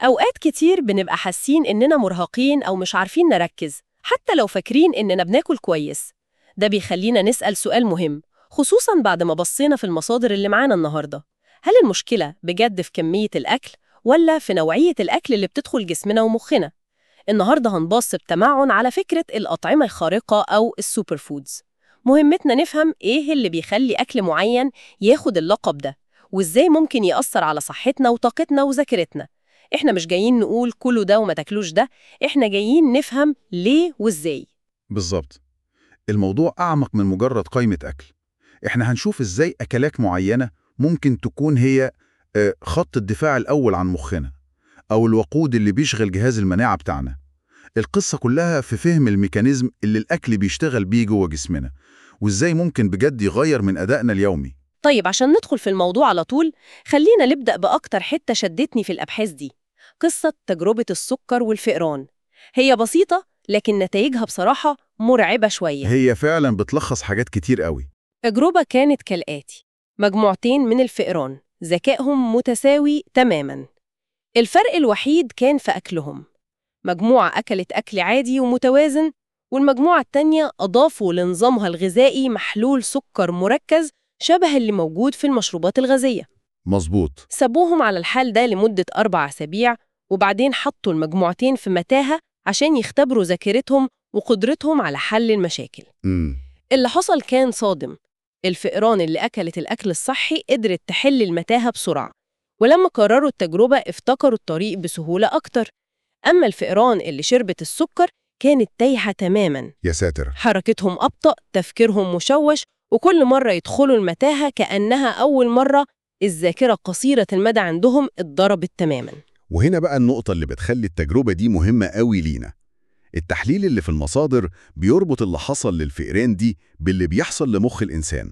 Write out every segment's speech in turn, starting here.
أوقات كتير بنبقى حاسين إننا مرهقين أو مش عارفين نركز حتى لو فاكرين إننا بناكل كويس ده بيخلينا نسأل سؤال مهم خصوصاً بعد ما بصينا في المصادر اللي معانا النهاردة هل المشكلة بجد في كمية الأكل ولا في نوعية الأكل اللي بتدخل جسمنا ومخنا؟ النهاردة هنبص بتمعن على فكرة الأطعمة الخارقة أو السوبر فودز مهمتنا نفهم إيه اللي بيخلي أكل معين ياخد اللقب ده وإزاي ممكن يأثر على صحتنا وطاقتنا وذاكرتنا إحنا مش جايين نقول كلوا ده وما تاكلوش ده إحنا جايين نفهم ليه وإزاي بالظبط الموضوع أعمق من مجرد قائمة أكل إحنا هنشوف إزاي أكلات معينة ممكن تكون هي آه، خط الدفاع الأول عن مخنا أو الوقود اللي بيشغل جهاز المناعة بتاعنا القصة كلها في فهم الميكانيزم اللي الأكل بيشتغل بيه جوه جسمنا وإزاي ممكن بجد يغير من أدائنا اليومي طيب عشان ندخل في الموضوع على طول خلينا نبدأ بأكتر حتة شدتني في الأبحاث دي قصة تجربة السكر والفئران هي بسيطة لكن نتائجها بصراحة مرعبة شوية هي فعلا بتلخص حاجات كتير قوي التجربة كانت كالآتي مجموعتين من الفئران ذكائهم متساوي تماماً الفرق الوحيد كان في أكلهم مجموعة أكلت أكل عادي ومتوازن والمجموعة التانية أضافوا لنظامها الغذائي محلول سكر مركز شبه اللي موجود في المشروبات الغازية مظبوط سابوهم على الحال ده لمدة أربع أسابيع وبعدين حطوا المجموعتين في متاهة عشان يختبروا ذاكرتهم وقدرتهم على حل المشاكل امم اللي حصل كان صادم الفئران اللي أكلت الأكل الصحي قدرت تحل المتاهة بسرعة ولما قرروا التجربة افتكروا الطريق بسهولة أكتر أما الفئران اللي شربت السكر كانت تايهة تماماً يا ساتر حركتهم أبطأ تفكيرهم مشوش وكل مرة يدخلوا المتاهة كأنها أول مرة الذاكرة قصيرة المدى عندهم اتضربت تماماً وهنا بقى النقطة اللي بتخلي التجربة دي مهمة قوي لينا التحليل اللي في المصادر بيربط اللي حصل للفئران دي باللي بيحصل لمخ الإنسان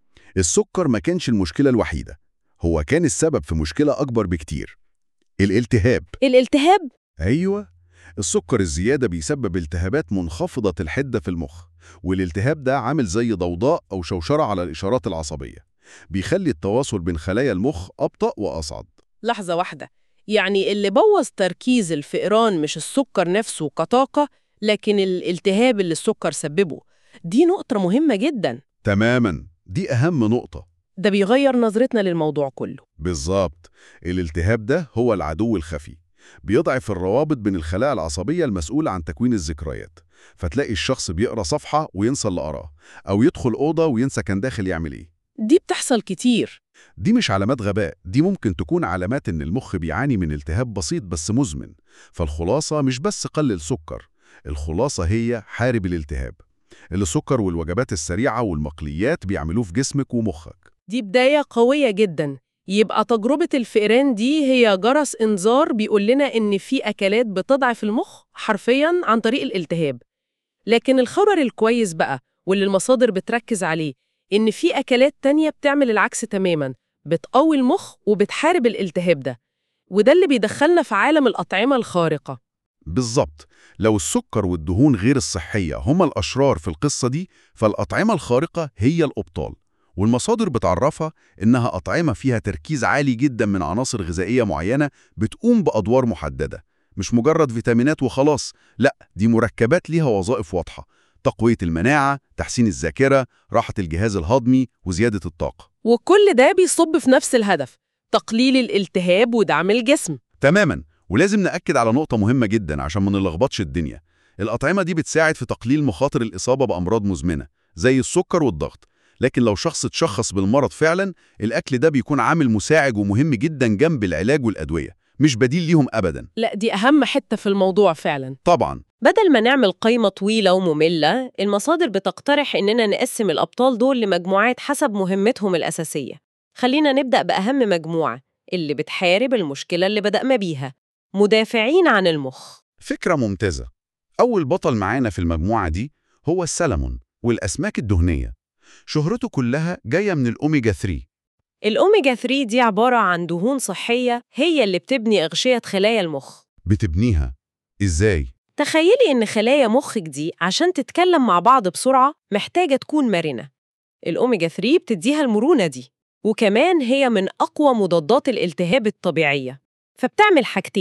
السكر ما كانش المشكلة الوحيدة هو كان السبب في مشكلة أكبر بكتير الالتهاب الالتهاب أيوة السكر الزيادة بيسبب التهابات منخفضة الحدة في المخ والالتهاب ده عامل زي ضوضاء أو شوشرة على الإشارات العصبية بيخلي التواصل بين خلايا المخ أبطأ وأصعد لحظة واحدة يعني اللي بوظ تركيز الفئران مش السكر نفسه كطاقة لكن الالتهاب اللي السكر سببه دي نقطة مهمة جدا تماما دي أهم نقطة ده بيغير نظرتنا للموضوع كله بالظبط الالتهاب ده هو العدو الخفي بيضعف الروابط بين الخلايا العصبية المسؤولة عن تكوين الذكريات فتلاقي الشخص بيقرأ صفحة وينسى اللي قراه أو يدخل أوضة وينسى كان داخل يعمل إيه دي بتحصل كتير دي مش علامات غباء دي ممكن تكون علامات إن المخ بيعاني من التهاب بسيط بس مزمن فالخلاصة مش بس قلل سكر الخلاصة هي حارب الالتهاب السكر والوجبات السريعة والمقليات بيعملوه في جسمك ومخك دي بداية قوية جدا يبقى تجربة الفئران دي هي جرس إنذار بيقول لنا إن في أكلات بتضعف المخ حرفياً عن طريق الالتهاب لكن الخبر الكويس بقى واللي المصادر بتركز عليه إن في أكلات تانية بتعمل العكس تماماً بتقوي المخ وبتحارب الالتهاب ده وده اللي بيدخلنا في عالم الأطعمة الخارقة بالظبط لو السكر والدهون غير الصحية هما الأشرار في القصة دي فالأطعمة الخارقة هي الأبطال والمصادر بتعرفها إنها أطعمة فيها تركيز عالي جدا من عناصر غذائية معينة بتقوم بأدوار محددة مش مجرد فيتامينات وخلاص لا دي مركبات ليها وظائف واضحة تقوية المناعة، تحسين الذاكرة، راحة الجهاز الهضمي وزيادة الطاقة وكل ده بيصب في نفس الهدف تقليل الالتهاب ودعم الجسم تماما ولازم نأكد على نقطة مهمة جدا عشان ما نلخبطش الدنيا الأطعمة دي بتساعد في تقليل مخاطر الإصابة بأمراض مزمنة زي السكر والضغط لكن لو شخص اتشخص بالمرض فعلا الأكل ده بيكون عامل مساعد ومهم جدا جنب العلاج والأدوية مش بديل ليهم أبدا لا دي أهم حتة في الموضوع فعلا طبعا بدل ما نعمل قائمة طويلة ومملة المصادر بتقترح إننا نقسم الأبطال دول لمجموعات حسب مهمتهم الأساسية خلينا نبدأ بأهم مجموعة اللي بتحارب المشكلة اللي بدأنا بيها مدافعين عن المخ فكرة ممتازة أول بطل معانا في المجموعة دي هو السلمون والأسماك الدهنية شهرته كلها جاية من الأوميجا 3 الأوميجا 3 دي عبارة عن دهون صحية هي اللي بتبني أغشية خلايا المخ بتبنيها إزاي؟ تخيلي إن خلايا مخك دي عشان تتكلم مع بعض بسرعة محتاجة تكون مرنة الأوميجا 3 بتديها المرونة دي وكمان هي من أقوى مضادات الالتهاب الطبيعية فبتعمل حاجتين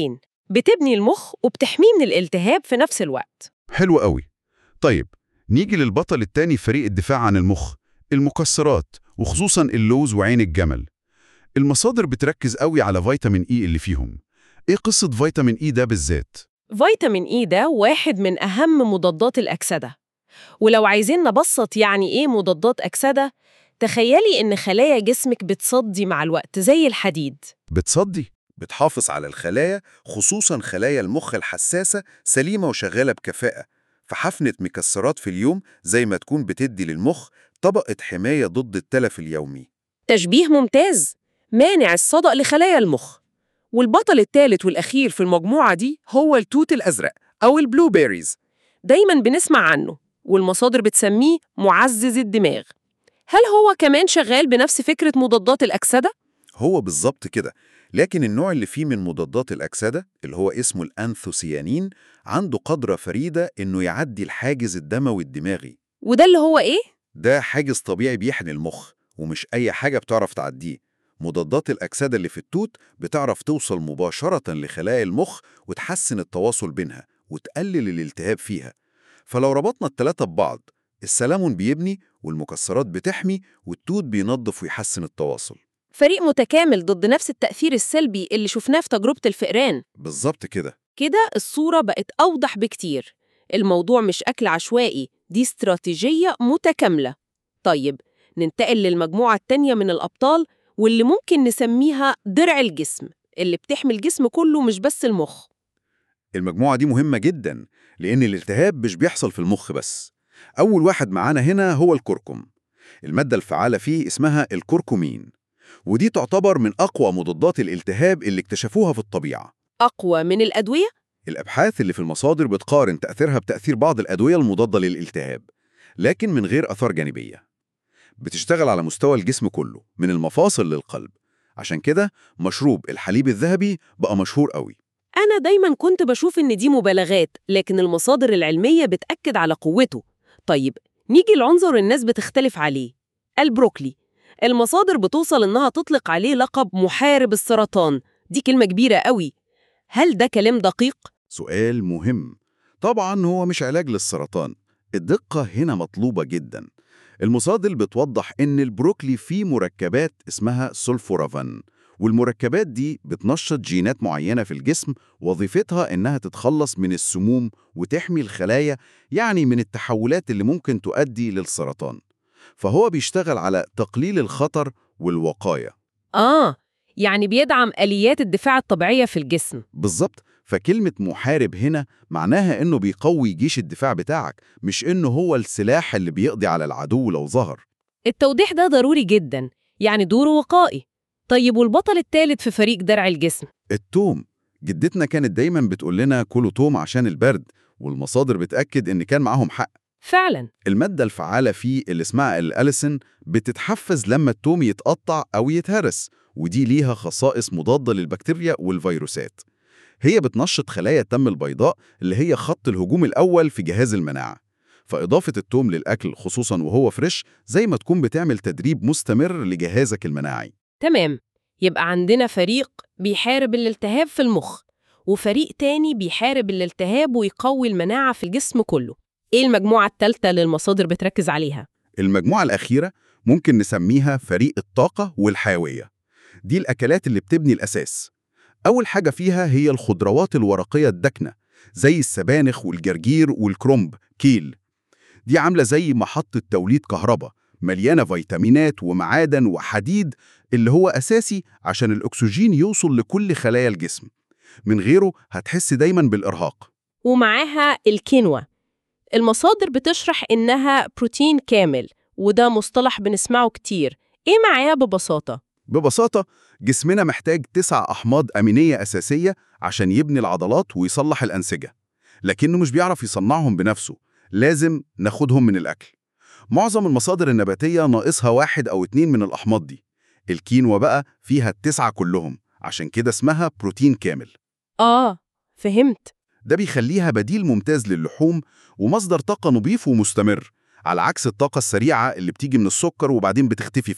بتبني المخ وبتحميه من الالتهاب في نفس الوقت حلو قوي طيب نيجي للبطل التاني في فريق الدفاع عن المخ المكسرات وخصوصا اللوز وعين الجمل المصادر بتركز قوي على فيتامين اي اللي فيهم ايه قصة فيتامين اي ده بالذات؟ فيتامين إي ده واحد من أهم مضادات الأكسدة ولو عايزين نبسط يعني إيه مضادات أكسدة تخيلي إن خلايا جسمك بتصدي مع الوقت زي الحديد بتصدي بتحافظ على الخلايا خصوصا خلايا المخ الحساسة سليمة وشغالة بكفاءة فحفنة مكسرات في اليوم زي ما تكون بتدي للمخ طبقة حماية ضد التلف اليومي تشبيه ممتاز مانع الصدأ لخلايا المخ والبطل الثالث والأخير في المجموعة دي هو التوت الأزرق أو البلو بيريز دايما بنسمع عنه والمصادر بتسميه معزز الدماغ هل هو كمان شغال بنفس فكرة مضادات الأكسدة؟ هو بالظبط كده لكن النوع اللي فيه من مضادات الأكسدة اللي هو اسمه الأنثوسيانين عنده قدرة فريدة إنه يعدي الحاجز الدموي الدماغي وده اللي هو إيه؟ ده حاجز طبيعي بيحمي المخ ومش أي حاجة بتعرف تعديه مضادات الأكسدة اللي في التوت بتعرف توصل مباشرة لخلايا المخ وتحسن التواصل بينها وتقلل الالتهاب فيها فلو ربطنا التلاتة ببعض السلامون بيبني والمكسرات بتحمي والتوت بينظف ويحسن التواصل فريق متكامل ضد نفس التأثير السلبي اللي شفناه في تجربة الفئران بالظبط كده كده الصورة بقت أوضح بكتير الموضوع مش أكل عشوائي دي استراتيجية متكاملة طيب ننتقل للمجموعة التانية من الأبطال واللي ممكن نسميها درع الجسم اللي بتحمي الجسم كله مش بس المخ المجموعة دي مهمة جدا لأن الالتهاب مش بيحصل في المخ بس أول واحد معانا هنا هو الكركم المادة الفعالة فيه اسمها الكركمين ودي تعتبر من أقوى مضادات الالتهاب اللي اكتشفوها في الطبيعة أقوى من الأدوية؟ الأبحاث اللي في المصادر بتقارن تأثيرها بتأثير بعض الأدوية المضادة للالتهاب لكن من غير أثار جانبية بتشتغل على مستوى الجسم كله من المفاصل للقلب عشان كده مشروب الحليب الذهبي بقى مشهور قوي أنا دايما كنت بشوف إن دي مبالغات لكن المصادر العلمية بتأكد على قوته طيب نيجي لعنصر الناس بتختلف عليه البروكلي المصادر بتوصل إنها تطلق عليه لقب محارب السرطان دي كلمة كبيرة قوي هل ده كلام دقيق؟ سؤال مهم طبعا هو مش علاج للسرطان الدقة هنا مطلوبة جدا المصادر بتوضح إن البروكلي فيه مركبات اسمها سولفورافان والمركبات دي بتنشط جينات معينة في الجسم وظيفتها إنها تتخلص من السموم وتحمي الخلايا يعني من التحولات اللي ممكن تؤدي للسرطان فهو بيشتغل على تقليل الخطر والوقاية آه يعني بيدعم آليات الدفاع الطبيعية في الجسم بالظبط فكلمة محارب هنا معناها إنه بيقوي جيش الدفاع بتاعك مش إنه هو السلاح اللي بيقضي على العدو لو ظهر التوضيح ده ضروري جدا يعني دوره وقائي طيب والبطل الثالث في فريق درع الجسم التوم جدتنا كانت دايما بتقول لنا كلوا توم عشان البرد والمصادر بتأكد إن كان معاهم حق فعلا المادة الفعالة فيه اللي اسمها الأليسين بتتحفز لما التوم يتقطع أو يتهرس ودي ليها خصائص مضادة للبكتيريا والفيروسات هي بتنشط خلايا الدم البيضاء اللي هي خط الهجوم الأول في جهاز المناعة فإضافة التوم للأكل خصوصا وهو فريش زي ما تكون بتعمل تدريب مستمر لجهازك المناعي تمام يبقى عندنا فريق بيحارب الالتهاب في المخ وفريق تاني بيحارب الالتهاب ويقوي المناعة في الجسم كله إيه المجموعة التالتة اللي المصادر بتركز عليها؟ المجموعة الأخيرة ممكن نسميها فريق الطاقة والحيوية دي الأكلات اللي بتبني الأساس أول حاجة فيها هي الخضروات الورقية الدكنة زي السبانخ والجرجير والكرنب كيل دي عاملة زي محطة توليد كهرباء مليانة فيتامينات ومعادن وحديد اللي هو أساسي عشان الأكسجين يوصل لكل خلايا الجسم من غيره هتحس دايما بالإرهاق ومعاها الكينوا المصادر بتشرح إنها بروتين كامل وده مصطلح بنسمعه كتير إيه معاه ببساطة؟ ببساطة جسمنا محتاج تسع أحماض أمينية أساسية عشان يبني العضلات ويصلح الأنسجة لكنه مش بيعرف يصنعهم بنفسه لازم ناخدهم من الأكل معظم المصادر النباتية ناقصها واحد أو اتنين من الأحماض دي الكينوا بقى فيها التسعة كلهم عشان كده اسمها بروتين كامل آه فهمت ده بيخليها بديل ممتاز للحوم ومصدر طاقة نظيف ومستمر على عكس الطاقة السريعة اللي بتيجي من السكر وبعدين بتختفي فجأة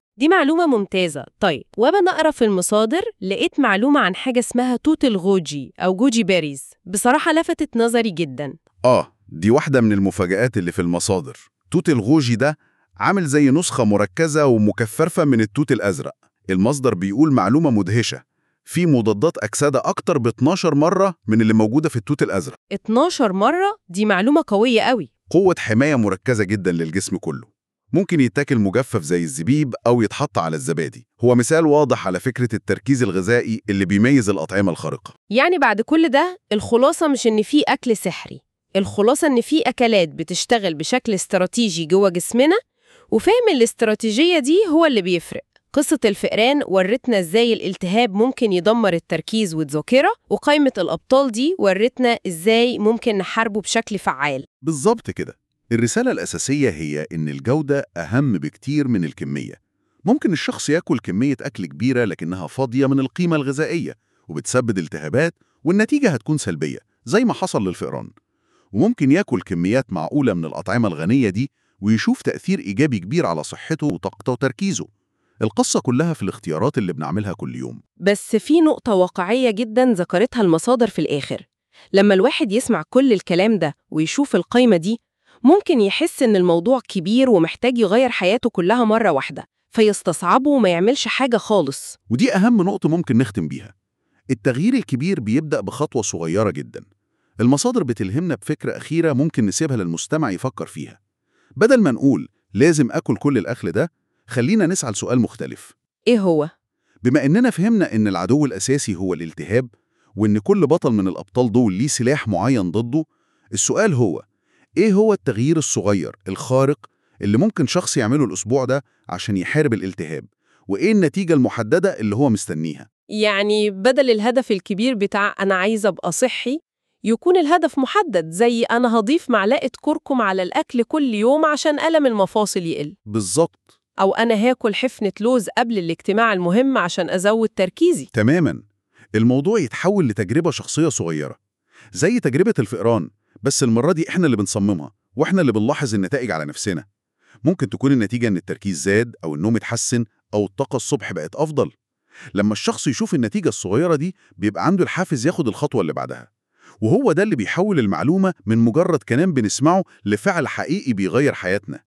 دي معلومة ممتازة طيب وأنا أقرأ في المصادر لقيت معلومة عن حاجة اسمها توت الغوجي أو جوجي بيريز بصراحة لفتت نظري جدا آه دي واحدة من المفاجآت اللي في المصادر توت الغوجي ده عامل زي نسخة مركزة ومكثفة من التوت الأزرق المصدر بيقول معلومة مدهشة في مضادات أكسدة أكتر ب 12 مرة من اللي موجودة في التوت الأزرق 12 مرة دي معلومة قوية قوي قوة حماية مركزة جدا للجسم كله ممكن يتاكل مجفف زي الزبيب أو يتحط على الزبادي هو مثال واضح على فكرة التركيز الغذائي اللي بيميز الأطعمة الخارقة يعني بعد كل ده الخلاصة مش إن في أكل سحري الخلاصة إن في أكلات بتشتغل بشكل استراتيجي جوه جسمنا وفهم الاستراتيجية دي هو اللي بيفرق قصة الفئران ورتنا إزاي الالتهاب ممكن يدمر التركيز والذاكرة وقائمة الأبطال دي ورتنا إزاي ممكن نحاربه بشكل فعال بالظبط كده الرسالة الأساسية هي إن الجودة أهم بكتير من الكمية ممكن الشخص ياكل كمية أكل كبيرة لكنها فاضية من القيمة الغذائية وبتسبب التهابات والنتيجة هتكون سلبية زي ما حصل للفئران وممكن ياكل كميات معقولة من الأطعمة الغنية دي ويشوف تأثير إيجابي كبير على صحته وطاقته وتركيزه القصة كلها في الاختيارات اللي بنعملها كل يوم بس في نقطة واقعية جدا ذكرتها المصادر في الآخر لما الواحد يسمع كل الكلام ده ويشوف القايمة دي ممكن يحس إن الموضوع كبير ومحتاج يغير حياته كلها مرة واحدة فيستصعبه وما يعملش حاجة خالص ودي أهم نقطة ممكن نختم بيها التغيير الكبير بيبدأ بخطوة صغيرة جدا المصادر بتلهمنا بفكرة أخيرة ممكن نسيبها للمستمع يفكر فيها بدل ما نقول لازم أكل كل الأكل ده خلينا نسعى لسؤال مختلف إيه هو؟ بما إننا فهمنا إن العدو الأساسي هو الالتهاب وإن كل بطل من الأبطال دول ليه سلاح معين ضده السؤال هو إيه هو التغيير الصغير الخارق اللي ممكن شخص يعمله الأسبوع ده عشان يحارب الالتهاب وإيه النتيجة المحددة اللي هو مستنيها يعني بدل الهدف الكبير بتاع أنا عايزة أبقى صحي يكون الهدف محدد زي أنا هضيف معلقة كركم على الأكل كل يوم عشان ألم المفاصل يقل بالظبط أو أنا هاكل حفنة لوز قبل الاجتماع المهم عشان أزود تركيزي تماما الموضوع يتحول لتجربة شخصية صغيرة زي تجربة الفئران بس المرة دي إحنا اللي بنصممها وإحنا اللي بنلاحظ النتائج على نفسنا ممكن تكون النتيجة إن التركيز زاد أو النوم اتحسن أو الطاقة الصبح بقت أفضل لما الشخص يشوف النتيجة الصغيرة دي بيبقى عنده الحافز ياخد الخطوة اللي بعدها وهو ده اللي بيحول المعلومة من مجرد كلام بنسمعه لفعل حقيقي بيغير حياتنا